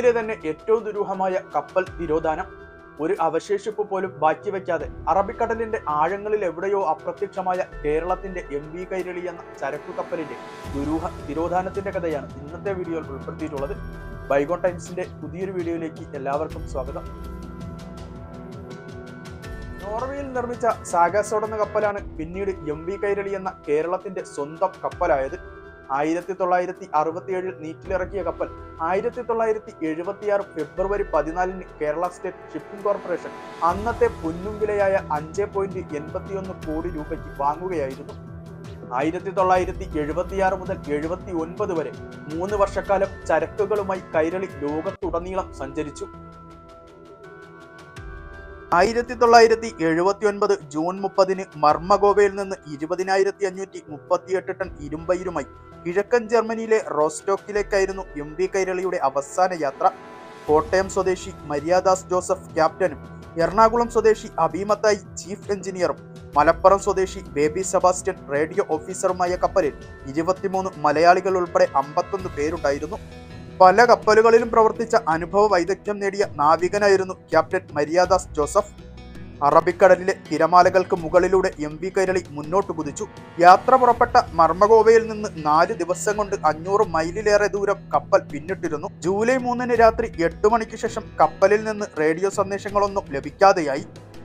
ഇന്ത്യയിലെ തന്നെ ഏറ്റവും ദുരൂഹമായ കപ്പൽ തിരോധാനം ഒരു അവശേഷിപ്പ് പോലും ബാക്കി വയ്ക്കാതെ അറബിക്കടലിന്റെ ആഴങ്ങളിൽ എവിടെയോ അപ്രത്യക്ഷമായ കേരളത്തിന്റെ എം വി കൈരളി എന്ന ചരക്കു കപ്പലിന്റെ ദുരൂഹ തിരോധാനത്തിന്റെ കഥയാണ് ഇന്നത്തെ വീഡിയോയിൽ ഉൾപ്പെടുത്തിയിട്ടുള്ളത് ബൈഗോൺ ടൈംസിന്റെ പുതിയൊരു വീഡിയോയിലേക്ക് എല്ലാവർക്കും സ്വാഗതം നോർവേയിൽ നിർമ്മിച്ച സാഗാസോഡ് എന്ന കപ്പലാണ് പിന്നീട് എം വി കൈരളി എന്ന കേരളത്തിന്റെ സ്വന്തം കപ്പലായത് ആയിരത്തി തൊള്ളായിരത്തി അറുപത്തിയേഴിൽ നീറ്റിലിറക്കിയ കപ്പൽ ആയിരത്തി തൊള്ളായിരത്തി എഴുപത്തിയാറ് ഫെബ്രുവരി പതിനാലിന് കേരള സ്റ്റേറ്റ് ഷിപ്പിംഗ് കോർപ്പറേഷൻ അന്നത്തെ പൊന്നും വിലയായ അഞ്ച് പോയിന്റ് എൺപത്തിയൊന്ന് കോടി രൂപയ്ക്ക് വാങ്ങുകയായിരുന്നു ആയിരത്തി തൊള്ളായിരത്തി എഴുപത്തിയാറ് മുതൽ എഴുപത്തി ഒൻപത് വരെ മൂന്ന് വർഷക്കാലം ചരക്കുകളുമായി കൈരളി ലോകത്തുടനീളം സഞ്ചരിച്ചു ആയിരത്തി തൊള്ളായിരത്തി എഴുപത്തി ഒൻപത് ജൂൺ മുപ്പതിന് മർമഗോവയിൽ നിന്ന് ഇരുപതിനായിരത്തി അഞ്ഞൂറ്റി മുപ്പത്തിയെട്ട് ടൺ ഇരുമ്പയിരുമായി കിഴക്കൻ ജർമ്മനിയിലെ റോസ്റ്റോക്കിലേക്കായിരുന്നു എം വി കൈരളിയുടെ അവസാന യാത്ര കോട്ടയം സ്വദേശി മര്യാദാസ് ജോസഫ് ക്യാപ്റ്റനും എറണാകുളം സ്വദേശി അഭിമത്തായി ചീഫ് എഞ്ചിനീയറും മലപ്പുറം സ്വദേശി ബേബി സെബാസ്റ്റ്യൻ റേഡിയോ ഓഫീസറുമായ കപ്പലിൽ ഇരുപത്തിമൂന്ന് മലയാളികൾ ഉൾപ്പെടെ അമ്പത്തൊന്ന് പേരുണ്ടായിരുന്നു പല കപ്പലുകളിലും പ്രവർത്തിച്ച അനുഭവ വൈദഗ്ധ്യം നേടിയ നാവികനായിരുന്നു ക്യാപ്റ്റൻ മര്യാദാസ് ജോസഫ് അറബിക്കടലിലെ തിരമാലകൾക്ക് മുകളിലൂടെ എം വി കൈരളി മുന്നോട്ട് കുതിച്ചു യാത്ര പുറപ്പെട്ട മർമഗോവയിൽ നിന്ന് നാല് ദിവസം കൊണ്ട് അഞ്ഞൂറ് മൈലിലേറെ ദൂരം കപ്പൽ പിന്നിട്ടിരുന്നു ജൂലൈ മൂന്നിന് രാത്രി എട്ട് മണിക്ക് ശേഷം കപ്പലിൽ നിന്ന് റേഡിയോ സന്ദേശങ്ങളൊന്നും ലഭിക്കാതെയായി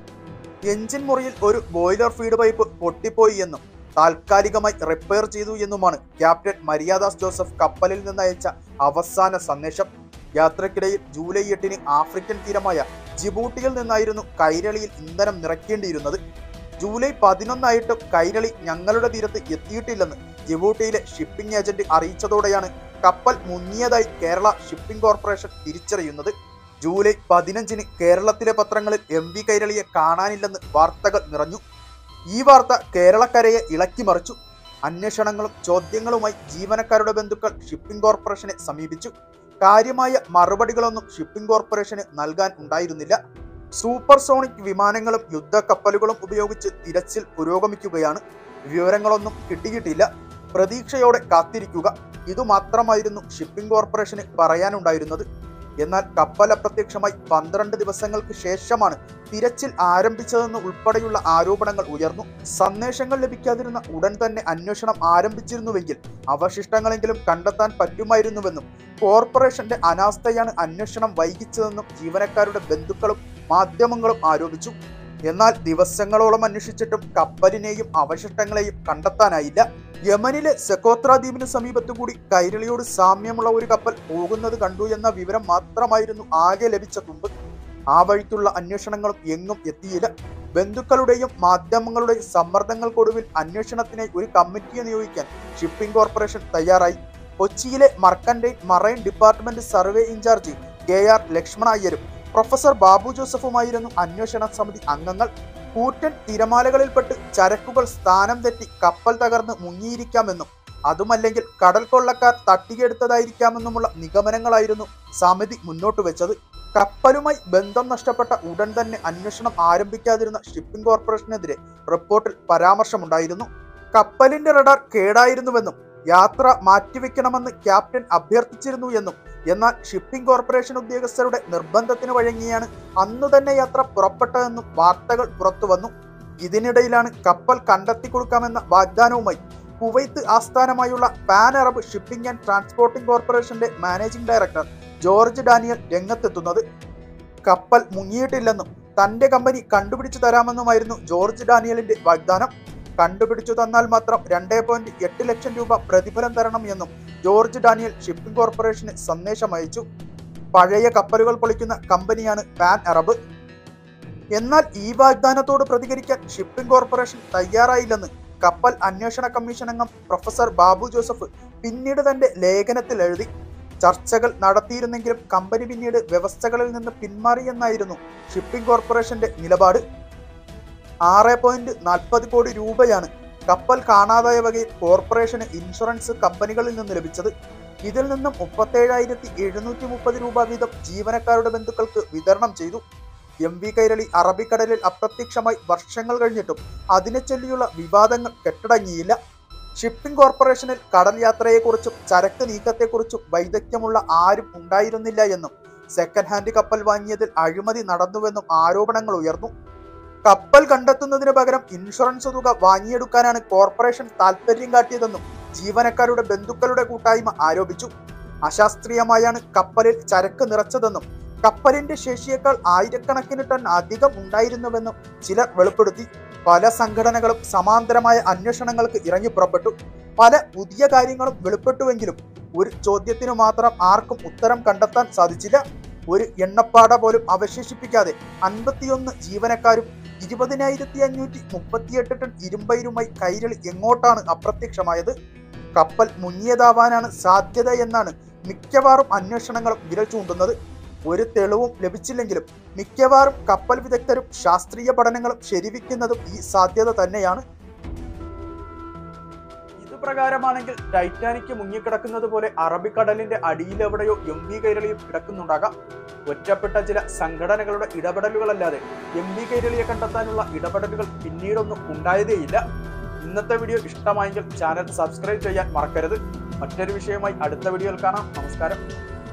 എഞ്ചിൻ മുറിയിൽ ഒരു ബോയിലർ ഫീഡ് പൈപ്പ് പൊട്ടിപ്പോയി എന്നും താൽക്കാലികമായി റിപ്പയർ ചെയ്തു എന്നുമാണ് ക്യാപ്റ്റൻ മര്യാദാസ് ജോസഫ് കപ്പലിൽ നിന്ന് അയച്ച അവസാന സന്ദേശം യാത്രക്കിടയിൽ ജൂലൈ എട്ടിന് ആഫ്രിക്കൻ തീരമായ ജിബൂട്ടിയിൽ നിന്നായിരുന്നു കൈരളിയിൽ ഇന്ധനം നിറയ്ക്കേണ്ടിയിരുന്നത് ജൂലൈ പതിനൊന്നായിട്ടും കൈരളി ഞങ്ങളുടെ തീരത്ത് എത്തിയിട്ടില്ലെന്ന് ജിബൂട്ടിയിലെ ഷിപ്പിംഗ് ഏജന്റ് അറിയിച്ചതോടെയാണ് കപ്പൽ മുങ്ങിയതായി കേരള ഷിപ്പിംഗ് കോർപ്പറേഷൻ തിരിച്ചറിയുന്നത് ജൂലൈ പതിനഞ്ചിന് കേരളത്തിലെ പത്രങ്ങളിൽ എം വി കൈരളിയെ കാണാനില്ലെന്ന് വാർത്തകൾ നിറഞ്ഞു ഈ വാർത്ത കേരളക്കരയെ ഇളക്കിമറിച്ചു അന്വേഷണങ്ങളും ചോദ്യങ്ങളുമായി ജീവനക്കാരുടെ ബന്ധുക്കൾ ഷിപ്പിംഗ് കോർപ്പറേഷനെ സമീപിച്ചു കാര്യമായ മറുപടികളൊന്നും ഷിപ്പിംഗ് കോർപ്പറേഷന് നൽകാൻ ഉണ്ടായിരുന്നില്ല സൂപ്പർ സോണിക് വിമാനങ്ങളും യുദ്ധക്കപ്പലുകളും ഉപയോഗിച്ച് തിരച്ചിൽ പുരോഗമിക്കുകയാണ് വിവരങ്ങളൊന്നും കിട്ടിയിട്ടില്ല പ്രതീക്ഷയോടെ കാത്തിരിക്കുക ഇതുമാത്രമായിരുന്നു ഷിപ്പിംഗ് കോർപ്പറേഷന് പറയാനുണ്ടായിരുന്നത് എന്നാൽ കപ്പൽ അപ്രത്യക്ഷമായി പന്ത്രണ്ട് ദിവസങ്ങൾക്ക് ശേഷമാണ് തിരച്ചിൽ ആരംഭിച്ചതെന്ന് ഉൾപ്പെടെയുള്ള ആരോപണങ്ങൾ ഉയർന്നു സന്ദേശങ്ങൾ ലഭിക്കാതിരുന്ന ഉടൻ തന്നെ അന്വേഷണം ആരംഭിച്ചിരുന്നുവെങ്കിൽ അവശിഷ്ടങ്ങളെങ്കിലും കണ്ടെത്താൻ പറ്റുമായിരുന്നുവെന്നും കോർപ്പറേഷന്റെ അനാസ്ഥയാണ് അന്വേഷണം വൈകിച്ചതെന്നും ജീവനക്കാരുടെ ബന്ധുക്കളും മാധ്യമങ്ങളും ആരോപിച്ചു എന്നാൽ ദിവസങ്ങളോളം അന്വേഷിച്ചിട്ടും കപ്പലിനെയും അവശിഷ്ടങ്ങളെയും കണ്ടെത്താനായില്ല യമനിലെ സെക്കോത്ര ദ്വീപിന് സമീപത്തുകൂടി കൈരളിയോട് സാമ്യമുള്ള ഒരു കപ്പൽ പോകുന്നത് കണ്ടു എന്ന വിവരം മാത്രമായിരുന്നു ആകെ ലഭിച്ച തുമ്പ് ആ വഴിക്കുള്ള അന്വേഷണങ്ങളും എങ്ങും എത്തിയില്ല ബന്ധുക്കളുടെയും മാധ്യമങ്ങളുടെയും സമ്മർദ്ദങ്ങൾക്കൊടുവിൽ അന്വേഷണത്തിനായി ഒരു കമ്മിറ്റിയെ നിയോഗിക്കാൻ ഷിപ്പിംഗ് കോർപ്പറേഷൻ തയ്യാറായി കൊച്ചിയിലെ mercantile marine department survey incharge K R Lakshmana അയ്യരും പ്രൊഫസർ ബാബു ജോസഫുമായിരുന്നു അന്വേഷണ സമിതി അംഗങ്ങൾ കൂറ്റൻ തിരമാലകളിൽപ്പെട്ട് ചരക്കുകൾ സ്ഥാനം തെറ്റി കപ്പൽ തകർന്ന് മുങ്ങിയിരിക്കാമെന്നും അതുമല്ലെങ്കിൽ കടൽ കൊള്ളക്കാർ തട്ടിയെടുത്തതായിരിക്കാമെന്നുമുള്ള നിഗമനങ്ങളായിരുന്നു സമിതി മുന്നോട്ട് വെച്ചത് കപ്പലുമായി ബന്ധം നഷ്ടപ്പെട്ട ഉടൻ തന്നെ അന്വേഷണം ആരംഭിക്കാതിരുന്ന ഷിപ്പിംഗ് കോർപ്പറേഷനെതിരെ റിപ്പോർട്ടിൽ പരാമർശമുണ്ടായിരുന്നു കപ്പലിന്റെ റഡാർ കേടായിരുന്നുവെന്നും യാത്ര മാറ്റിവെക്കണമെന്ന് ക്യാപ്റ്റൻ അഭ്യർത്ഥിച്ചിരുന്നു എന്നും എന്നാൽ ഷിപ്പിംഗ് കോർപ്പറേഷൻ ഉദ്യോഗസ്ഥരുടെ നിർബന്ധത്തിന് വഴങ്ങിയാണ് അന്നു തന്നെ യാത്ര പുറപ്പെട്ടതെന്നും വാർത്തകൾ പുറത്തുവന്നു ഇതിനിടയിലാണ് കപ്പൽ കണ്ടെത്തി കൊടുക്കാമെന്ന വാഗ്ദാനവുമായി കുവൈത്ത് ആസ്ഥാനമായുള്ള pan Arab shipping and transporting കോർപ്പറേഷന്റെ മാനേജിംഗ് ഡയറക്ടർ ജോർജ് ഡാനിയൽ രംഗത്തെത്തുന്നത് കപ്പൽ മുങ്ങിയിട്ടില്ലെന്നും തന്റെ കമ്പനി കണ്ടുപിടിച്ചു തരാമെന്നുമായിരുന്നു ജോർജ് ഡാനിയലിന്റെ വാഗ്ദാനം കണ്ടുപിടിച്ചു തന്നാൽ മാത്രം രണ്ടേ പോയിന്റ് എട്ട് ലക്ഷം രൂപ പ്രതിഫലം തരണം എന്നും ജോർജ് ഡാനിയൽ ഷിപ്പിംഗ് കോർപ്പറേഷന് സന്ദേശം അയച്ചു പഴയ കപ്പലുകൾ പൊളിക്കുന്ന കമ്പനിയാണ് പാൻ അറബ് എന്നാൽ ഈ വാഗ്ദാനത്തോട് പ്രതികരിക്കാൻ ഷിപ്പിംഗ് കോർപ്പറേഷൻ തയ്യാറായില്ലെന്ന് കപ്പൽ അന്വേഷണ കമ്മീഷൻ അംഗം പ്രൊഫസർ ബാബു ജോസഫ് പിന്നീട് തന്റെ ലേഖനത്തിൽ എഴുതി ചർച്ചകൾ നടത്തിയിരുന്നെങ്കിലും കമ്പനി പിന്നീട് വ്യവസ്ഥകളിൽ നിന്ന് പിന്മാറിയെന്നായിരുന്നു ഷിപ്പിംഗ് കോർപ്പറേഷന്റെ നിലപാട് ആറ് പോയിന്റ് നാൽപ്പത് കോടി രൂപയാണ് കപ്പൽ കാണാതായ വകയിൽ കോർപ്പറേഷന് ഇൻഷുറൻസ് കമ്പനികളിൽ നിന്ന് ലഭിച്ചത് ഇതിൽ നിന്നും മുപ്പത്തേഴായിരത്തി എഴുന്നൂറ്റി മുപ്പത് രൂപ വീതം ജീവനക്കാരുടെ ബന്ധുക്കൾക്ക് വിതരണം ചെയ്തു എം വി കൈരളി അറബിക്കടലിൽ അപ്രത്യക്ഷമായി വർഷങ്ങൾ കഴിഞ്ഞിട്ടും അതിനെ ചൊല്ലിയുള്ള വിവാദങ്ങൾ കെട്ടടങ്ങിയില്ല ഷിപ്പിംഗ് കോർപ്പറേഷനിൽ കടൽ യാത്രയെക്കുറിച്ചും ചരക്ക് നീക്കത്തെക്കുറിച്ചും വൈദഗ്ധ്യമുള്ള ആരും ഉണ്ടായിരുന്നില്ല എന്നും സെക്കൻഡ് ഹാൻഡ് കപ്പൽ വാങ്ങിയതിൽ അഴിമതി നടന്നുവെന്നും ആരോപണങ്ങൾ ഉയർന്നു കപ്പൽ കണ്ടെത്തുന്നതിന് പകരം ഇൻഷുറൻസ് തുക വാങ്ങിയെടുക്കാനാണ് കോർപ്പറേഷൻ താൽപര്യം കാട്ടിയതെന്നും ജീവനക്കാരുടെ ബന്ധുക്കളുടെ കൂട്ടായ്മ ആരോപിച്ചു അശാസ്ത്രീയമായാണ് കപ്പലിൽ ചരക്ക് നിറച്ചതെന്നും കപ്പലിന്റെ ശേഷിയേക്കാൾ ആയിരക്കണക്കിന് ടൺ അധികം ഉണ്ടായിരുന്നുവെന്നും ചിലർ വെളിപ്പെടുത്തി പല സംഘടനകളും സമാന്തരമായ അന്വേഷണങ്ങൾക്ക് ഇറങ്ങി പുറപ്പെട്ടു പല പുതിയ കാര്യങ്ങളും വെളിപ്പെട്ടുവെങ്കിലും ഒരു ചോദ്യത്തിനു മാത്രം ആർക്കും ഉത്തരം കണ്ടെത്താൻ സാധിച്ചില്ല ഒരു എണ്ണപ്പാട പോലും അവശേഷിപ്പിക്കാതെ അൻപത്തിയൊന്ന് ജീവനക്കാരും ഇരുപതിനായിരത്തി അഞ്ഞൂറ്റി മുപ്പത്തിയെട്ട് ടൺ ഇരുമ്പയിരുമായി കൈരളി എങ്ങോട്ടാണ് അപ്രത്യക്ഷമായത് കപ്പൽ മുങ്ങിയതാവാനാണ് സാധ്യത എന്നാണ് മിക്കവാറും അന്വേഷണങ്ങളും വിരൽ ചൂണ്ടുന്നത് ഒരു തെളിവും ലഭിച്ചില്ലെങ്കിലും മിക്കവാറും കപ്പൽ വിദഗ്ധരും ശാസ്ത്രീയ പഠനങ്ങളും ശരിവയ്ക്കുന്നതും ഈ സാധ്യത തന്നെയാണ് ഇതുപ്രകാരമാണെങ്കിൽ ടൈറ്റാനിക് മുങ്ങിക്കിടക്കുന്നത് പോലെ അറബിക്കടലിന്റെ അടിയിലെവിടെയോ എം വി കൈരളിയും കിടക്കുന്നുണ്ടാകാം ഒറ്റപ്പെട്ട ചില സംഘടനകളുടെ ഇടപെടലുകളല്ലാതെ എം വി കൈരളിയെ കണ്ടെത്താനുള്ള ഇടപെടലുകൾ പിന്നീടൊന്നും ഉണ്ടായതേയില്ല ഇന്നത്തെ വീഡിയോ ഇഷ്ടമായെങ്കിൽ ചാനൽ സബ്സ്ക്രൈബ് ചെയ്യാൻ മറക്കരുത് മറ്റൊരു വിഷയവുമായി അടുത്ത വീഡിയോയിൽ കാണാം നമസ്കാരം